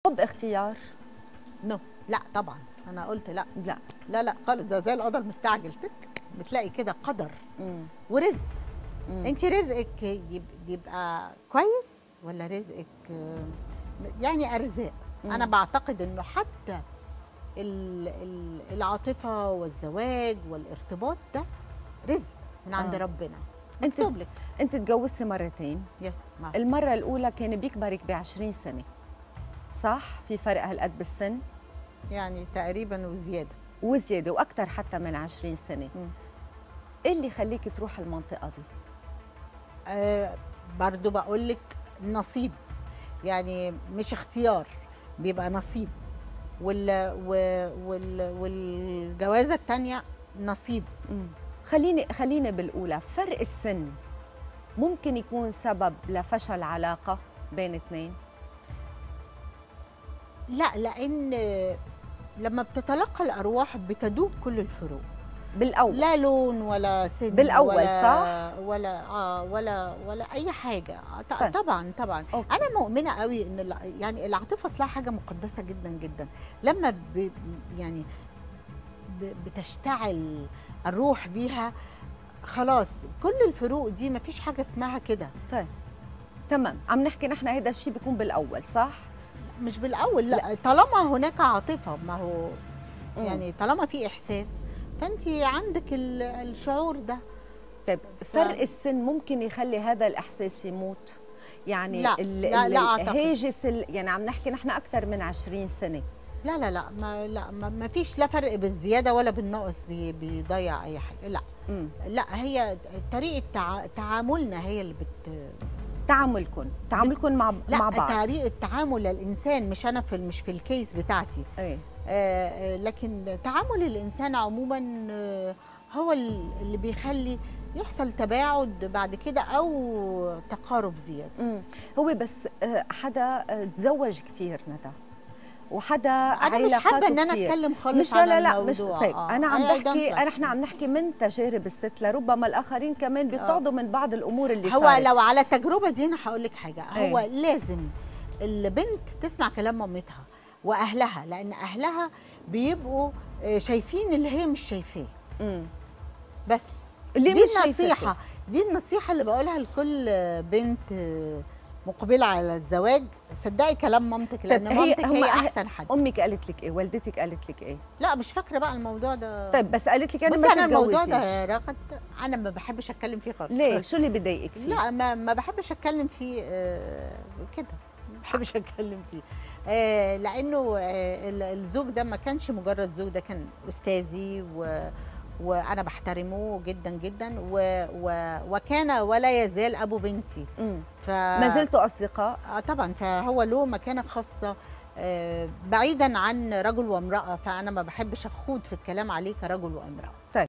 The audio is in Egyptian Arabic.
الحب اختيار نو لا طبعا انا قلت لا لا لا لا خالص ده زي القدر المستعجل تك بتلاقي كده قدر مم. ورزق مم. انت رزقك يب- يبقى كويس ولا رزقك آه، يعني ارزاق مم. انا بعتقد انه حتى ال- ال- العاطفه والزواج والارتباط ده رزق من عند آه. ربنا انت مكتوب لك انت تجوزتي مرتين يس ما. المره الاولى كان بيكبرك ب 20 سنه صح في فرق هالقد بالسن يعني تقريبا وزياده وزياده واكثر حتى من 20 سنه مم. ايه اللي يخليك تروح المنطقه دي آه برضو بقول لك نصيب يعني مش اختيار بيبقى نصيب وال و- وال والجوازه الثانيه نصيب مم. خليني خليني بالاولى فرق السن ممكن يكون سبب لفشل علاقه بين اثنين لا لان لما بتتلقى الارواح بتدوب كل الفروق بالاول لا لون ولا سن بالأول، ولا صح؟ ولا اه ولا ولا اي حاجه آه، ط- طيب. طبعا طبعا أوكي. انا مؤمنه قوي ان الع- يعني العاطفه اصلها حاجه مقدسه جدا جدا لما ب يعني ب بتشتعل الروح بيها خلاص كل الفروق دي مفيش حاجه اسمها كده طيب تمام عم نحكي نحن هيدا الشيء بيكون بالاول صح مش بالاول لا, طالما هناك عاطفه ما هو مم. يعني طالما في احساس فانت عندك ال- الشعور ده طيب فرق السن ممكن يخلي هذا الاحساس يموت يعني لا، ال- لا، ال- لا أعتقد. الهاجس ال- يعني عم نحكي نحن اكثر من 20 سنه لا لا لا ما لا ما, ما فيش لا فرق بالزياده ولا بالنقص بي بيضيع اي حاجه لا امم لا هي طريقه تع... تعاملنا هي اللي بت تعاملكم تعاملكم مع لا مع بعض طريقه تعامل الانسان مش انا في مش في الكيس بتاعتي ايه آه آه، لكن تعامل الانسان عموما آه، هو ال- اللي بيخلي يحصل تباعد بعد كده او تقارب زياده امم هو بس آه، حدا آه، تزوج كثير ندى وحدا انا مش علاقاته حابه ان انا كتير. اتكلم خالص مش لا عن لا لا مش الموضوع طيب آه. انا عم I don't بحكي like انا احنا عم نحكي من تجارب الست لربما الاخرين كمان بيتعظوا من بعض الامور اللي هو صارت. لو على التجربه دي انا هقول لك حاجه هو إيه. لازم البنت تسمع كلام مامتها واهلها لان اهلها بيبقوا آه، شايفين اللي هي مش شايفاه مم. بس اللي دي مش شايفته. النصيحه دي النصيحه اللي بقولها لكل بنت آه، مقبله على الزواج صدقي كلام مامتك لان هي- مامتك هم هي أه- احسن حد امك قالت لك ايه والدتك قالت لك ايه لا مش فاكره بقى الموضوع ده طيب بس قالت لك انا بصي ما انا الموضوع ده تتجوزيش. رغد انا ما بحبش اتكلم فيه خالص ليه شو اللي بضايقك فيه لا ما ما بحبش اتكلم فيه آه، كده ما بحبش اتكلم فيه آه، لانه آه، ال- الزوج ده ما كانش مجرد زوج ده كان استاذي و وانا بحترمه جدا جدا و و وكان ولا يزال ابو بنتي مم. ف ما زلتوا اصدقاء آه، طبعا فهو له مكانه خاصه آه، بعيدا عن رجل وامراه فانا ما بحبش اخوض في الكلام عليه كرجل وامراه